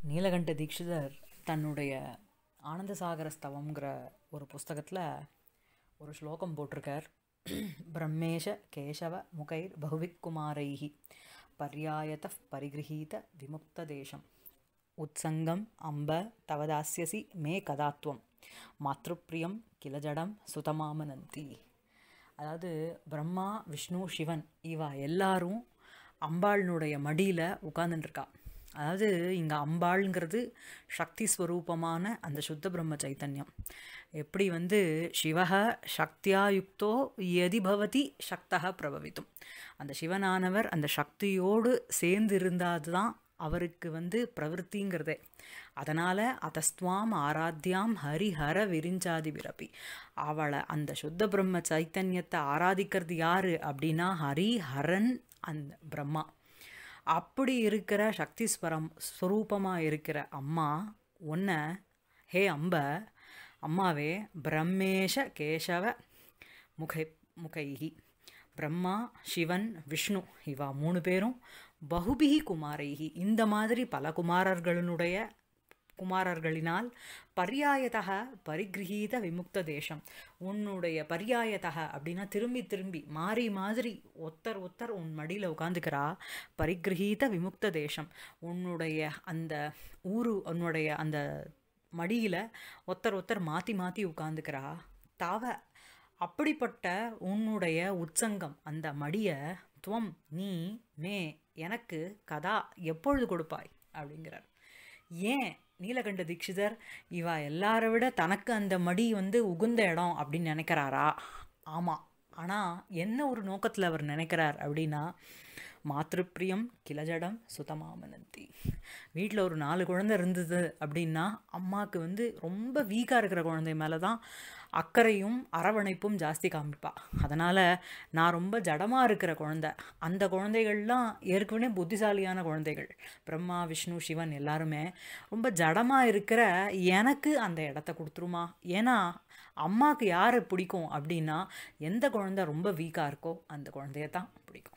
நீலகண்ட தீக்ஷிதர் தன்னுடைய ஆனந்தசாகர ஸ்தவம்ங்கிற ஒரு புஸ்தகத்தில் ஒரு ஸ்லோகம் போட்டிருக்கார் பிரம்மேஷ கேசவ முகைர் பகுவிக் குமாரைஹி பர்யாயத பரிகிரகீத விமுக்த தேசம் உத்சங்கம் அம்ப தவதாஸ்யசி மே கதாத்வம் மாத்ருப்பிரியம் கிலஜடம் சுதமாமனந்தி அதாவது பிரம்மா விஷ்ணு சிவன் இவா எல்லாரும் அம்பாளினுடைய மடியில் உட்கார்ந்துட்டுருக்கா அதாவது இங்கே அம்பாளுங்கிறது சக்தி ஸ்வரூபமான அந்த சுத்த பிரம்ம சைத்தன்யம் எப்படி வந்து சிவக சக்தியா யுக்தோ எதி பவதி சக்தக பிரபவித்தும் அந்த சிவனானவர் அந்த சக்தியோடு சேர்ந்து இருந்தாது தான் அவருக்கு வந்து பிரவருத்திங்கிறதே அதனால் அதஸ்துவாம் ஆராத்தியாம் ஹரிஹர விரிஞ்சாதி பிறப்பி அவளை அந்த சுத்த பிரம்ம சைத்தன்யத்தை ஆராதிக்கிறது யாரு அப்படின்னா ஹரிஹரன் அந்த பிரம்மா அப்படி இருக்கிற சக்தி ஸ்வரம் ஸ்வரூபமாக இருக்கிற அம்மா ஒன்றை ஹே அம்ப அம்மாவே பிரம்மேஷ கேசவ முகை முகைஹி பிரம்மா சிவன் விஷ்ணு இவா மூணு பேரும் பகுபிகி குமாரைஹி இந்த மாதிரி பல குமாரர்களுடைய குமாரர்களினால் பர்யாயதக பரிகிரகீத விமுக்த தேசம் உன்னுடைய பர்யாயதக அப்படின்னா திரும்பி திரும்பி மாறி மாதிரி ஒத்தர் ஒத்தர் உன் மடியில் உட்காந்துக்கிறா பரிகிரகீத விமுக்த தேசம் உன்னுடைய அந்த ஊரு உன்னுடைய அந்த மடியில் ஒத்தர் ஒத்தர் மாற்றி மாற்றி உட்காந்துக்கிறா தாவ அப்படிப்பட்ட உன்னுடைய உற்சங்கம் அந்த மடியை துவம் நீ மே எனக்கு கதா எப்பொழுது கொடுப்பாய் அப்படிங்கிறார் ஏன் நீலகண்ட தீட்சிதர் இவா எல்லாரை விட தனக்கு அந்த மடி வந்து உகுந்த இடம் அப்படின்னு நினைக்கிறாரா ஆமாம் ஆனால் என்ன ஒரு நோக்கத்தில் அவர் நினைக்கிறார் அப்படின்னா மாத்திருப்பிரியம் கிளஜடம் சுதமாமனந்தி வீட்டில் ஒரு நாலு குழந்தை இருந்தது அப்படின்னா அம்மாவுக்கு வந்து ரொம்ப வீக்காக இருக்கிற குழந்தை மேலே தான் அக்கறையும் அரவணைப்பும் ஜாஸ்தி காமிப்பா அதனால் நான் ரொம்ப ஜடமாக இருக்கிற குழந்தை அந்த குழந்தைகள்லாம் ஏற்கனவே புத்திசாலியான குழந்தைகள் பிரம்மா விஷ்ணு சிவன் எல்லாருமே ரொம்ப ஜடமாக இருக்கிற எனக்கு அந்த இடத்த கொடுத்துருமா ஏன்னா அம்மாவுக்கு யாரை பிடிக்கும் அப்படின்னா எந்த குழந்தை ரொம்ப வீக்காக இருக்கோ அந்த குழந்தைய தான் பிடிக்கும்